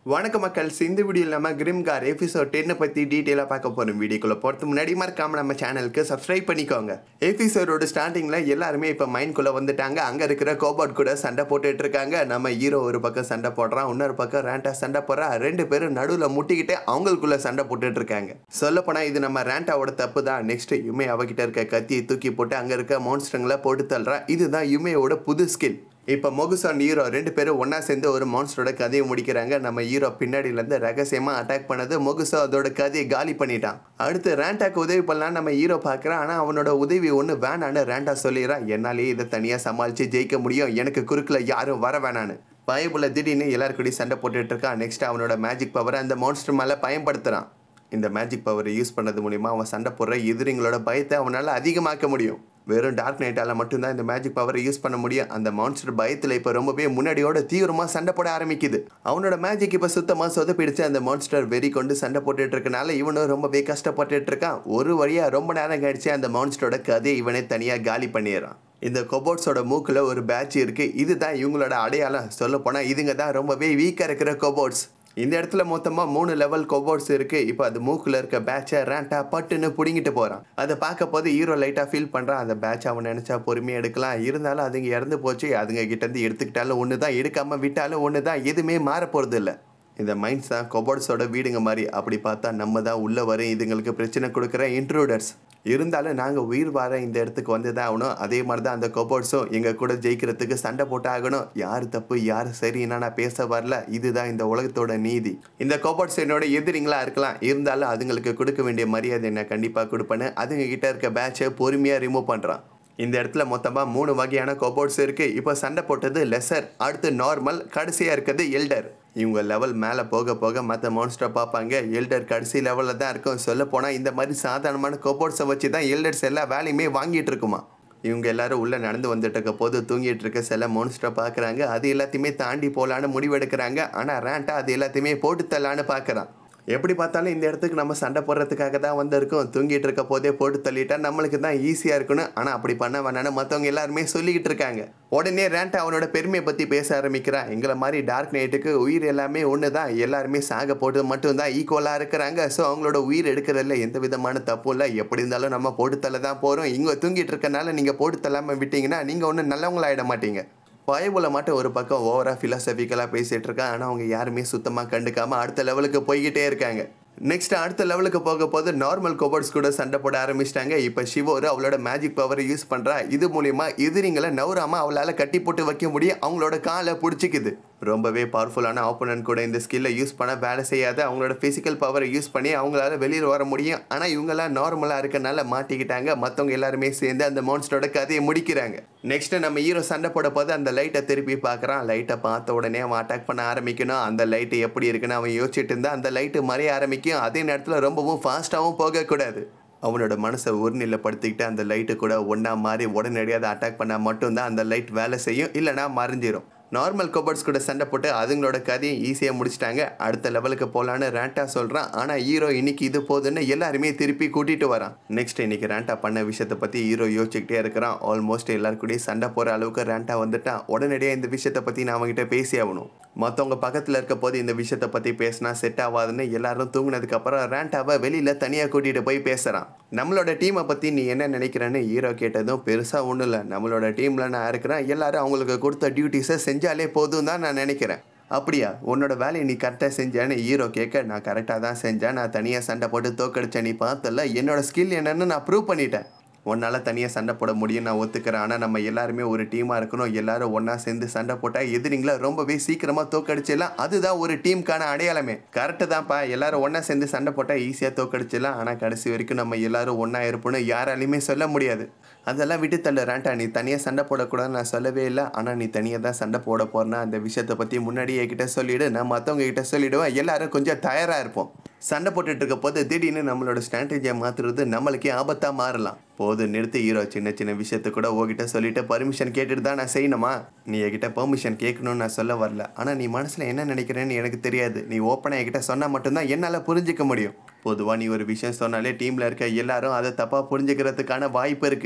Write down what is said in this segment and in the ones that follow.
வணக்க மக்கள் இந்த வீடியோவில் நம்ம கிரிம்கார் எபிசோட் டென்னை பற்றி டீட்டெயிலாக பார்க்க போகிறோம் வீடியோக்குள்ளே போகிறது முன்னாடி மறக்காம நம்ம சேனலுக்கு சப்ஸ்கிரைப் பண்ணிக்கோங்க எபிசோடோட ஸ்டார்டிங்கில் எல்லாருமே இப்போ மைண்ட்குள்ளே வந்துட்டாங்க அங்கே இருக்கிற கோபாட் கூட சண்டை போட்டுட்டு இருக்காங்க நம்ம ஹீரோ ஒரு பக்கம் சண்டை போடுறான் இன்னொரு பக்கம் ரேண்டா சண்டை போடுறா ரெண்டு பேரும் நடுவில் முட்டிக்கிட்டு அவங்களுக்குள்ள சண்டை போட்டுட்டு இருக்காங்க சொல்லப்போனால் இது நம்ம ரேண்டாவோட தப்பு தான் நெக்ஸ்ட் யுமே அவகிட்ட இருக்க கத்தியை தூக்கி போட்டு அங்கே இருக்க மான்ஸ்டருங்களை போட்டு தள்ளுறா இதுதான் யுமேயோட புது ஸ்கில் இப்போ மொகுசான் ஹீரோ ரெண்டு பேரும் ஒன்றா சேர்ந்து ஒரு மான்ஸ்டரோட கதையை முடிக்கிறாங்க நம்ம ஹீரோ பின்னாடியிலேருந்து ரகசியமாக அட்டாக் பண்ணது மொகுசா அதோட கதையை காலி பண்ணிட்டான் அடுத்து ரேண்டாக்கு உதவி பண்ணலாம் நம்ம ஹீரோ பார்க்குறான் ஆனால் அவனோட உதவி ஒன்று வேணான்னு ரேண்டா சொல்லிடுறான் என்னாலேயே இதை தனியாக சமாளித்து ஜெயிக்க முடியும் எனக்கு குறுக்கில் யாரும் வர வேணான்னு பயபுல திடீர்னு எல்லாருக்கூடயும் சண்டை போட்டுட்டு இருக்கான் நெக்ஸ்ட் அவனோட மேஜிக் பவரை அந்த மான்ஸ்டர் மேலே பயன்படுத்துகிறான் இந்த மேஜிக் பவரை யூஸ் பண்ணது மூலிமா அவன் சண்டை போடுற எதிரிங்களோட பயத்தை அவனால் அதிகமாக்க முடியும் வெறும் டார்க் நைட்டால் மட்டும்தான் இந்த மேஜிக் பவரை யூஸ் பண்ண முடியும் அந்த மான்ஸ்டர் பயத்தில் இப்போ ரொம்பவே முன்னாடியோட தீவிரமாக சண்டை போட ஆரம்பிக்குது அவனோட மேஜிக் இப்போ சுத்தமாக சொதப்பிடிச்சு அந்த மான்ஸ்டர் வெறி கொண்டு சண்டை போட்டுட்டு இருக்கனால இவனும் ரொம்பவே கஷ்டப்பட்டுட்டு இருக்கான் ஒரு வழியாக ரொம்ப நேரம் கழிச்சு அந்த மான்ஸ்டரோட கதையை இவனே தனியாக காலி பண்ணிடுறான் இந்த கொபோட்ஸோட மூக்கில் ஒரு பேட்ச் இருக்குது இதுதான் இவங்களோட அடையாளம் சொல்ல போனால் இதுங்க தான் ரொம்பவே வீக்காக இருக்கிற கொபோட்ஸ் இந்த இடத்துல மொத்தமாக மூணு லெவல் கொபோர்ட்ஸ் இருக்குது இப்போ அது மூக்கில் இருக்க பேட்சை ரேண்டா பட்டுன்னு பிடுங்கிட்டு போகிறான் அதை பார்க்க போது ஹீரோ லைட்டாக ஃபீல் பண்ணுறான் அந்த பேட்ச் அவன் நினச்சா பொறுமையாக எடுக்கலாம் இருந்தாலும் அதுங்க இறந்து போச்சு அதுங்க கிட்டேருந்து எடுத்துக்கிட்டாலும் ஒன்று தான் எடுக்காமல் விட்டாலும் ஒன்று தான் எதுவுமே மாற போகிறது இல்லை இந்த மைண்ட்ஸ் தான் கொபோர்ட்ஸோட வீடுங்க மாதிரி அப்படி பார்த்தா நம்ம தான் உள்ளே வரும் இதுங்களுக்கு பிரச்சனை கொடுக்குற இன்ட்ரூடர்ஸ் இருந்தாலும் நாங்கள் உயிர் வார இந்த இடத்துக்கு வந்து தான் ஆகணும் அதே மாதிரி தான் அந்த கொபோர்ட்ஸும் எங்கள் கூட ஜெயிக்கிறதுக்கு சண்டை போட்டு ஆகணும் யார் தப்பு யார் சரின்னா நான் பேச வரல இதுதான் இந்த உலகத்தோட நீதி இந்த கொபோர்ட்ஸ் என்னோட எதிரிங்களா இருக்கலாம் இருந்தாலும் அதுங்களுக்கு கொடுக்க வேண்டிய மரியாதை என்ன கண்டிப்பாக கொடுப்பேன்னு அதுங்க கிட்ட இருக்க பேட்சை பொறுமையாக ரிமூவ் பண்ணுறான் இந்த இடத்துல மொத்தமாக மூணு வகையான கோபோர்ட்ஸ் இருக்குது இப்போ சண்டை போட்டது லெசர் அடுத்து நார்மல் கடைசியாக இருக்கிறது எல்டர் இவங்க லெவல் மேலே போக போக மற்ற மான்ஸ்டரை பார்ப்பாங்க எல்டர் கடைசி லெவலில் தான் இருக்கும் சொல்ல போனால் இந்த மாதிரி சாதாரணமான கோபோர்ட்ஸை வச்சு தான் எல்டர்ஸ் எல்லா வேலையுமே வாங்கிட்டு இருக்குமா இவங்க எல்லாரும் உள்ளே நடந்து வந்துட்டு இருக்க போது தூங்கிட்டு இருக்க சில மான்ஸ்டரை பார்க்குறாங்க அது எல்லாத்தையுமே தாண்டி போகலான்னு முடிவெடுக்கிறாங்க ஆனால் ரேண்டா அது எல்லாத்தையுமே போட்டு தள்ளான்னு பார்க்குறான் எப்படி பார்த்தாலும் இந்த இடத்துக்கு நம்ம சண்டை போடுறதுக்காக தான் வந்திருக்கோம் தூங்கிட்டு இருக்க போதே போட்டு தள்ளிட்டா நம்மளுக்கு தான் ஈஸியாக இருக்கணும் ஆனால் அப்படி பண்ண வேணான்னு மற்றவங்க எல்லாருமே சொல்லிக்கிட்டு இருக்காங்க உடனே ரேண்டா அவனோட பெருமையை பற்றி பேச ஆரம்பிக்கிறான் எங்களை மாதிரி டார்க் நைட்டுக்கு உயிர் எல்லாமே ஒன்று தான் எல்லாருமே சாக போட்டு மட்டும்தான் ஈக்குவலாக இருக்கிறாங்க ஸோ அவங்களோட உயிர் எடுக்கிறதுல எந்த விதமான தப்பும் இல்லை எப்படி இருந்தாலும் நம்ம போட்டு தள்ள தான் போகிறோம் இங்கே தூங்கிட்டு இருக்கனால நீங்கள் போட்டு தள்ளாமல் விட்டீங்கன்னா நீங்கள் ஒன்றும் நல்லவங்களாயிட மாட்டீங்க பயபுல மட்டும் ஒரு பக்கம் ஓவராக ஃபிலாசபிக்கலாக பேசிகிட்டு இருக்கான் ஆனால் அவங்க யாருமே சுத்தமாக கண்டுக்காமல் அடுத்த லெவலுக்கு போய்கிட்டே இருக்காங்க நெக்ஸ்ட் அடுத்த லெவலுக்கு போக போது நார்மல் கோபர்ட்ஸ் கூட சண்டை போட ஆரம்பிச்சிட்டாங்க இப்போ சிவோரு அவளோட மேஜிக் பவரை யூஸ் பண்ணுறா இது மூலிமா எதிரிங்களை நவராமல் அவளால் கட்டி போட்டு வைக்க முடியும் அவங்களோட காலை பிடிச்சிக்குது ரொம்பவே பவர்ஃபுல்லான ஆப்போனன்ட் கூட இந்த ஸ்கில்லை யூஸ் பண்ண வேலை செய்யாத அவங்களோட ஃபிசிக்கல் பவரை யூஸ் பண்ணி அவங்களால வெளியில் வர முடியும் ஆனால் இவங்கெல்லாம் நார்மலாக இருக்கனால மாட்டிக்கிட்டாங்க மற்றவங்க எல்லாருமே சேர்ந்து அந்த மான்ஸ்டரோட கதையை முடிக்கிறாங்க நெக்ஸ்ட் நம்ம ஹீரோ சண்டை போட போது அந்த லைட்டை திருப்பி பார்க்குறான் லைட்டை பார்த்த உடனே அவன் அட்டாக் பண்ண ஆரம்பிக்கணும் அந்த லைட்டு எப்படி இருக்குன்னு அவன் யோசிச்சுட்டு இருந்தா அந்த லைட்டு மறைய ஆரம்பிக்கும் அதே நேரத்தில் ரொம்பவும் ஃபாஸ்ட்டாகவும் போகக்கூடாது அவனோட மனசை ஒருநிலைப்படுத்திக்கிட்டு அந்த லைட்டு கூட ஒன்றா மாறி உடனடியாக அதை அட்டாக் பண்ணால் மட்டும்தான் அந்த லைட் வேலை செய்யும் இல்லைனா மறைஞ்சிரும் நார்மல் கோபர்ட்ஸ் கூட சண்டை போட்டு அதுங்களோட கதையை ஈஸியாக முடிச்சிட்டாங்க அடுத்த லெவலுக்கு போகலான்னு ரேண்டா சொல்கிறான் ஆனால் ஹீரோ இன்னைக்கு இது போதுன்னு எல்லாருமே திருப்பி கூட்டிகிட்டு வரான் நெக்ஸ்ட் இன்னைக்கு ரேண்டா பண்ண விஷயத்தை பற்றி ஹீரோ யோசிச்சுக்கிட்டே இருக்கிறான் ஆல்மோஸ்ட் எல்லாருக்கூடயும் சண்டை போகிற அளவுக்கு ரேண்டா வந்துட்டான் உடனடியாக இந்த விஷயத்தை பற்றி நான் அவங்ககிட்ட பேசி ஆகணும் மற்றவங்க பக்கத்தில் இருக்க போது இந்த விஷயத்தை பற்றி பேசினா செட் ஆகாதுன்னு எல்லாரும் தூங்கினதுக்கப்புறம் ரேண்டாவை வெளியில் தனியாக கூட்டிகிட்டு போய் பேசுகிறான் நம்மளோட டீமை பற்றி நீ என்ன நினைக்கிறேன்னு ஹீரோ கேட்டதும் பெருசாக ஒன்றும் இல்லை நம்மளோட டீமில் நான் இருக்கிறேன் எல்லாரும் அவங்களுக்கு கொடுத்த டியூட்டிஸை செஞ்சாலே போதும் தான் நான் நினைக்கிறேன் அப்படியா உன்னோட வேலையை நீ கரெக்டாக செஞ்சேன்னு ஹீரோ கேட்க நான் கரெக்டாக தான் செஞ்சேன் நான் தனியாக சண்டை போட்டு தோக்கடிச்சேன் நீ பார்த்தல என்னோட ஸ்கில் என்னன்னு நான் ப்ரூவ் பண்ணிட்டேன் உன்னால் தனியாக சண்டை போட முடியும் நான் ஒத்துக்கிறேன் ஆனால் நம்ம எல்லாருமே ஒரு டீமாக இருக்கணும் எல்லாரும் ஒன்றா சேர்ந்து சண்டை போட்டால் எதிரிங்களா ரொம்பவே சீக்கிரமாக தோக்கடிச்சிடலாம் அதுதான் ஒரு டீமுக்கான அடையாளமே கரெக்டு தான்ப்பா எல்லாரும் ஒன்றா சேர்ந்து சண்டை போட்டால் ஈஸியாக தோக்கடிச்சிடலாம் ஆனால் கடைசி வரைக்கும் நம்ம எல்லாரும் ஒன்றா இருப்போம்னு யாராலையுமே சொல்ல முடியாது அதெல்லாம் விட்டு தள்ள ரேண்டா நீ தனியாக சண்டை போடக்கூடாதுன்னு நான் சொல்லவே இல்லை ஆனால் நீ தனியாக தான் சண்டை போட போறேன்னா அந்த விஷயத்தை பற்றி முன்னாடியே கிட்ட சொல்லிவிடு நான் மற்றவங்க கிட்ட சொல்லிவிடுவேன் எல்லாரும் கொஞ்சம் தயாராக இருப்போம் சண்டை போட்டுட்டு இருக்க போது திடீர்னு நம்மளோட ஸ்ட்ராட்டஜியை மாற்றுறது நம்மளுக்கே ஆபத்தாக மாறலாம் போது நிறுத்தி ஹீரோ சின்ன சின்ன விஷயத்தை கூட உங்ககிட்ட சொல்லிட்டு பர்மிஷன் கேட்டுட்டு தான் நான் செய்யணுமா நீ என்கிட்ட பெர்மிஷன் கேட்கணும்னு நான் சொல்ல வரல ஆனால் நீ மனசில் என்ன நினைக்கிறேன்னு எனக்கு தெரியாது நீ ஓப்பனாக என்கிட்ட சொன்னால் மட்டும்தான் என்னால் புரிஞ்சிக்க முடியும் பொதுவாக நீ ஒரு விஷயம் சொன்னாலே டீமில் இருக்க எல்லாரும் அதை தப்பாக புரிஞ்சுக்கிறதுக்கான வாய்ப்பு இருக்குது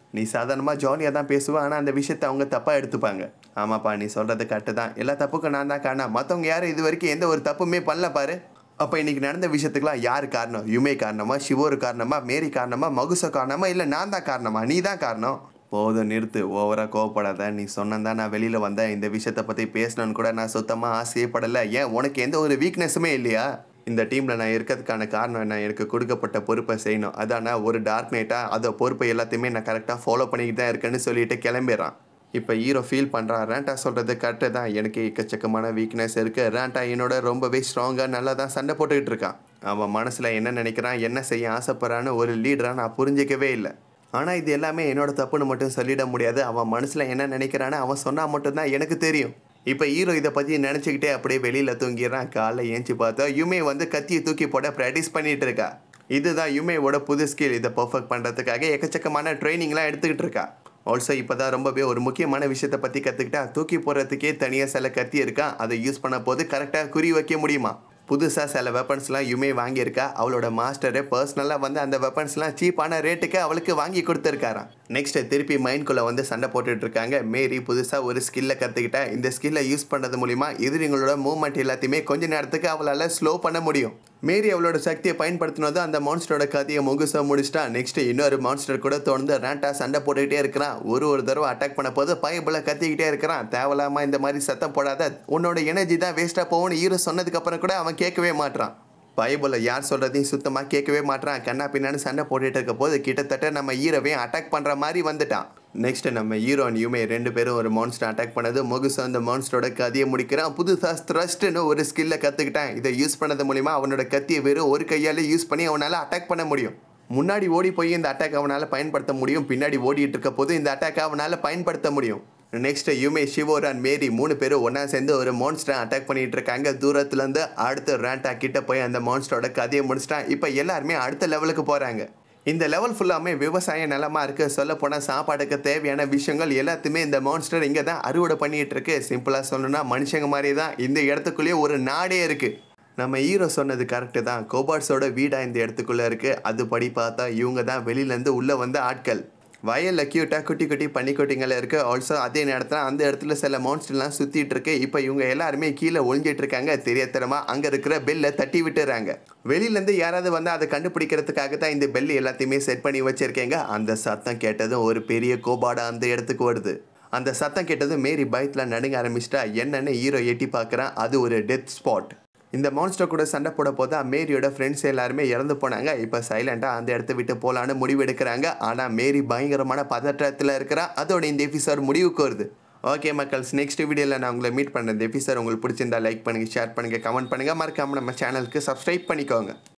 நீ சாதாரணமாக ஜாலியாக தான் பேசுவ ஆனால் அந்த விஷயத்தை அவங்க தப்பாக எடுத்துப்பாங்க ஆமாப்பா நீ சொல்கிறது கரெக்டு தான் எல்லா தப்புக்கும் நான் தான் காரணம் மற்றவங்க யாரும் இது வரைக்கும் எந்த ஒரு தப்புமே பண்ணல பாரு அப்போ இன்னைக்கு நடந்த விஷயத்துக்குலாம் யார் காரணம் யுமே காரணமா சிவோரு காரணமா மேரி காரணமா மகுச காரணமா இல்லை நான் தான் காரணமா நீ தான் காரணம் போதும் நிறுத்து ஓவராக கோவப்படாத நீ சொன்னதான் நான் வெளியில் வந்தேன் இந்த விஷயத்தை பற்றி பேசணும்னு கூட நான் சுத்தமாக ஆசையே படலை ஏன் உனக்கு எந்த ஒரு வீக்னஸுமே இல்லையா இந்த டீமில் நான் இருக்கிறதுக்கான காரணம் என்ன எனக்கு கொடுக்கப்பட்ட பொறுப்பை செய்யணும் அதான ஒரு டார்க் நைட்டாக அதை பொறுப்பை எல்லாத்தையுமே நான் கரெக்டாக ஃபாலோ பண்ணிக்கிட்டு தான் இருக்கேன்னு சொல்லிட்டு கிளம்பிடுறான் இப்போ ஹீரோ ஃபீல் பண்ணுறான் ரேண்டா சொல்கிறது கரெக்டு தான் எனக்கு எக்கச்சக்கமான வீக்னஸ் இருக்குது ரேண்டா என்னோட ரொம்பவே ஸ்ட்ராங்காக நல்லா தான் சண்டை போட்டுக்கிட்டு இருக்கான் அவன் மனசில் என்ன நினைக்கிறான் என்ன செய்ய ஆசைப்படுறான்னு ஒரு லீடராக நான் புரிஞ்சிக்கவே இல்லை ஆனால் இது எல்லாமே என்னோட தப்புன்னு மட்டும் சொல்லிட முடியாது அவன் மனசில் என்ன நினைக்கிறான்னு அவன் சொன்னால் மட்டும்தான் எனக்கு தெரியும் இப்போ ஹீரோ இதை பற்றி நினச்சிக்கிட்டே அப்படியே வெளியில் தூங்கிடுறான் காலைல ஏஞ்சி பார்த்தா யுமே வந்து கத்தியை தூக்கி போட ப்ராக்டிஸ் பண்ணிட்டு இருக்கா இதுதான் யுமேவோட புது ஸ்கில் இதை பர்ஃபெக்ட் பண்ணுறதுக்காக எக்கச்சக்கமான ட்ரைனிங்லாம் எடுத்துக்கிட்டு இருக்கா ஆல்சோ இப்போ தான் ரொம்பவே ஒரு முக்கியமான விஷயத்தை பற்றி கற்றுக்கிட்டா தூக்கி போடுறதுக்கே தனியாக சில கத்தி இருக்கா அதை யூஸ் பண்ண போது கரெக்டாக குறி வைக்க முடியுமா புதுசாக சில வெப்பன்ஸ்லாம் யுமே வாங்கியிருக்கா அவளோட மாஸ்டரே பர்சனலாக வந்து அந்த வெப்பன்ஸ்லாம் சீப்பான ரேட்டுக்கு அவளுக்கு வாங்கி கொடுத்துருக்காராம் நெக்ஸ்ட் திருப்பி மைண்ட்குள்ளே வந்து சண்டை போட்டுட்டு இருக்காங்க மேரி புதுசாக ஒரு ஸ்கில்லை கற்றுக்கிட்டா இந்த ஸ்கில்லை யூஸ் பண்ணுறது மூலிமா எதிரிங்களோட மூவ்மெண்ட் எல்லாத்தையுமே கொஞ்ச நேரத்துக்கு அவளால் ஸ்லோ பண்ண முடியும் மேரி அவளோட சக்தியை பயன்படுத்தினதும் அந்த மான்ஸ்டரோட கதையை முகுசா முடிச்சிட்டா நெக்ஸ்ட் இன்னொரு மான்ஸ்டர் கூட தொடர்ந்து ரேண்டா சண்டை போட்டுக்கிட்டே இருக்கிறான் ஒரு ஒரு தடவை அட்டாக் பண்ண போது பயபுல கத்திக்கிட்டே இருக்கிறான் தேவையில்லாம இந்த மாதிரி சத்தம் போடாத உன்னோட எனர்ஜி தான் வேஸ்ட்டாக போகும்னு ஹீரோ சொன்னதுக்கு அப்புறம் கூட அவன் கேட்கவே மாட்றான் பைபிள யார் சொல்கிறதையும் சுத்தமாக கேட்கவே மாட்றான் கண்ணா பின்னான்னு சண்டை போட்டுட்டு இருக்க போது கிட்டத்தட்ட நம்ம ஹீரோவையும் அட்டாக் பண்ணுற மாதிரி வந்துட்டான் நெக்ஸ்ட் நம்ம ஹீரோ அண்ட் யூமே ரெண்டு பேரும் ஒரு மான்ஸ்டர் அட்டாக் பண்ணது முகுசு அந்த மான்ஸ்டரோட கதையை முடிக்கிறான் புதுசாக த்ரஸ்ட்னு ஒரு ஸ்கில்லை கற்றுக்கிட்டான் இதை யூஸ் பண்ணது மூலிமா அவனோட கத்தியை வெறும் ஒரு கையால் யூஸ் பண்ணி அவனால் அட்டாக் பண்ண முடியும் முன்னாடி ஓடி போய் இந்த அட்டாக் அவனால் பயன்படுத்த முடியும் பின்னாடி ஓடிட்டு இருக்க போது இந்த அட்டாக் அவனால் பயன்படுத்த முடியும் நெக்ஸ்ட் யுமே சிவோர் அண்ட் மேரி மூணு பேரும் ஒன்றா சேர்ந்து ஒரு மான்ஸ்டரை அட்டாக் பண்ணிட்டு இருக்காங்க தூரத்துலேருந்து அடுத்த ரேண்டா கிட்ட போய் அந்த மான்ஸ்டரோட கதையை முடிச்சிட்டான் இப்போ எல்லாருமே அடுத்த லெவலுக்கு போகிறாங்க இந்த லெவல் ஃபுல்லாமே விவசாய நிலமா இருக்கு சொல்ல போனால் சாப்பாடுக்கு தேவையான விஷயங்கள் எல்லாத்தையுமே இந்த மான்ஸ்டர் இங்கே தான் அறுவடை பண்ணிட்டு இருக்கு சிம்பிளாக சொல்லணும்னா மனுஷங்க மாதிரி தான் இந்த இடத்துக்குள்ளேயே ஒரு நாடே இருக்கு நம்ம ஹீரோ சொன்னது கரெக்டு தான் கோபாட்ஸோட வீடா இந்த இடத்துக்குள்ளே இருக்குது அதுபடி பார்த்தா இவங்க தான் வெளியிலேருந்து உள்ளே வந்த ஆட்கள் வயலில் க்யூட்டாக குட்டி குட்டி பனிக்குட்டிங்கள் இருக்குது ஆல்சோ அதே நேரத்தில் அந்த இடத்துல சில மான்ஸ்டர்லாம் சுற்றிட்டு இருக்கு இப்போ இவங்க எல்லாருமே கீழே ஒளிஞ்சிட்டு இருக்காங்க தெரியாதனமாக அங்கே இருக்கிற பெல்லை தட்டி விட்டுறாங்க வெளியிலேருந்து யாராவது வந்து அதை கண்டுபிடிக்கிறதுக்காக தான் இந்த பெல் எல்லாத்தையுமே செட் பண்ணி வச்சிருக்கேங்க அந்த சத்தம் கேட்டதும் ஒரு பெரிய கோபாடா அந்த இடத்துக்கு வருது அந்த சத்தம் கேட்டதும் மேரி பயத்தில் நடுங்க ஆரம்பிச்சிட்டா என்னன்னு ஹீரோ எட்டி பார்க்குறான் அது ஒரு டெத் ஸ்பாட் இந்த மான்ஸ்டர் கூட சண்டை போட போது மேரியோட ஃப்ரெண்ட்ஸ் எல்லாருமே இறந்து போனாங்க இப்போ சைலண்டாக அந்த இடத்த விட்டு போகலான்னு முடிவு எடுக்கிறாங்க ஆனால் மேரி பயங்கரமான பதற்றத்தில் இருக்கிறா அதோட இந்த எபிசோட் முடிவுக்கு வருது ஓகே மக்கள்ஸ் நெக்ஸ்ட் வீடியோவில் நான் உங்களை மீட் பண்ணுறேன் இந்த எபிசோட் உங்களுக்கு பிடிச்சிருந்தா லைக் பண்ணுங்கள் ஷேர் பண்ணுங்கள் கமெண்ட் பண்ணுங்கள் மறக்காமல் நம்ம சேனலுக்கு சப்ஸ்கிரைப் பண்ணிக்கோங்க